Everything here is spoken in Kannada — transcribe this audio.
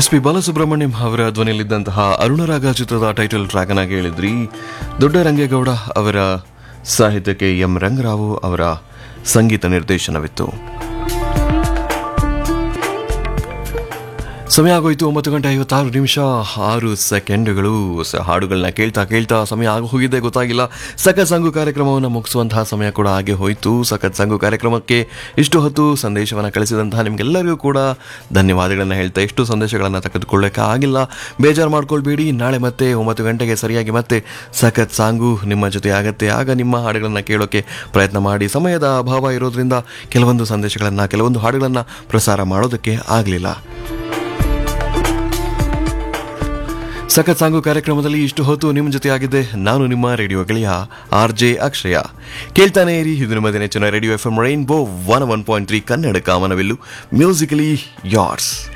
ಎಸ್ ಪಿ ಬಾಲಸುಬ್ರಹ್ಮಣ್ಯಂ ಅವರ ಧ್ವನಿಯಲ್ಲಿದ್ದಂತಹ ಅರುಣರಾಗ ಚಿತ್ರದ ಟೈಟಲ್ ಟ್ರ್ಯಾಕ್ ಅನ್ನ ಕೇಳಿದ್ರಿ ದೊಡ್ಡ ರಂಗೇಗೌಡ ಅವರ ಸಾಹಿತ್ಯಕ್ಕೆ ಎಂ ರಂಗರಾವು ಅವರ ಸಂಗೀತ ನಿರ್ದೇಶನವಿತ್ತು ಸಮಯ ಆಗೋಯ್ತು ಒಂಬತ್ತು ಗಂಟೆ ಐವತ್ತಾರು ನಿಮಿಷ ಆರು ಸೆಕೆಂಡ್ಗಳು ಸ- ಹಾಡುಗಳನ್ನ ಕೇಳ್ತಾ ಕೇಳ್ತಾ ಸಮಯ ಆಗಿ ಹೋಗಿದೆ ಗೊತ್ತಾಗಿಲ್ಲ ಸಖತ್ ಸಂಗು ಕಾರ್ಯಕ್ರಮವನ್ನು ಮುಗಿಸುವಂತಹ ಸಮಯ ಕೂಡ ಹಾಗೆ ಹೋಯಿತು ಸಖತ್ ಸಂಗು ಕಾರ್ಯಕ್ರಮಕ್ಕೆ ಇಷ್ಟು ಹೊತ್ತು ಸಂದೇಶವನ್ನು ಕಳಿಸಿದಂತಹ ನಿಮಗೆಲ್ಲರಿಗೂ ಕೂಡ ಧನ್ಯವಾದಗಳನ್ನು ಹೇಳ್ತಾ ಎಷ್ಟು ಸಂದೇಶಗಳನ್ನು ತೆಗೆದುಕೊಳ್ಳೋಕೆ ಆಗಿಲ್ಲ ಬೇಜಾರು ಮಾಡ್ಕೊಳ್ಬೇಡಿ ನಾಳೆ ಮತ್ತೆ ಒಂಬತ್ತು ಗಂಟೆಗೆ ಸರಿಯಾಗಿ ಮತ್ತೆ ಸಖತ್ ಸಾಂಗು ನಿಮ್ಮ ಜೊತೆ ಆಗತ್ತೆ ಆಗ ನಿಮ್ಮ ಹಾಡುಗಳನ್ನು ಕೇಳೋಕೆ ಪ್ರಯತ್ನ ಮಾಡಿ ಸಮಯದ ಅಭಾವ ಇರೋದ್ರಿಂದ ಕೆಲವೊಂದು ಸಂದೇಶಗಳನ್ನು ಕೆಲವೊಂದು ಹಾಡುಗಳನ್ನು ಪ್ರಸಾರ ಮಾಡೋದಕ್ಕೆ ಆಗಲಿಲ್ಲ ಸಖತ್ ಸಾಂಗು ಕಾರ್ಯಕ್ರಮದಲ್ಲಿ ಇಷ್ಟು ಹೊತ್ತು ನಿಮ್ಮ ಜೊತೆ ಆಗಿದ್ದೆ ನಾನು ನಿಮ್ಮ ರೇಡಿಯೋ ಗೆಳೆಯ ಆರ್ ಜೆ ಅಕ್ಷಯ ಕೇಳ್ತಾನೆ ಇರಿ ಇದು ನಿಮ್ಮ ನೆಚ್ಚಿನ radio F M rainbow one one point three Kannada ಕಾಮನವಿಲ್ಲು ಮ್ಯೂಸಿಕಲಿ ಯಾರ್ಸ್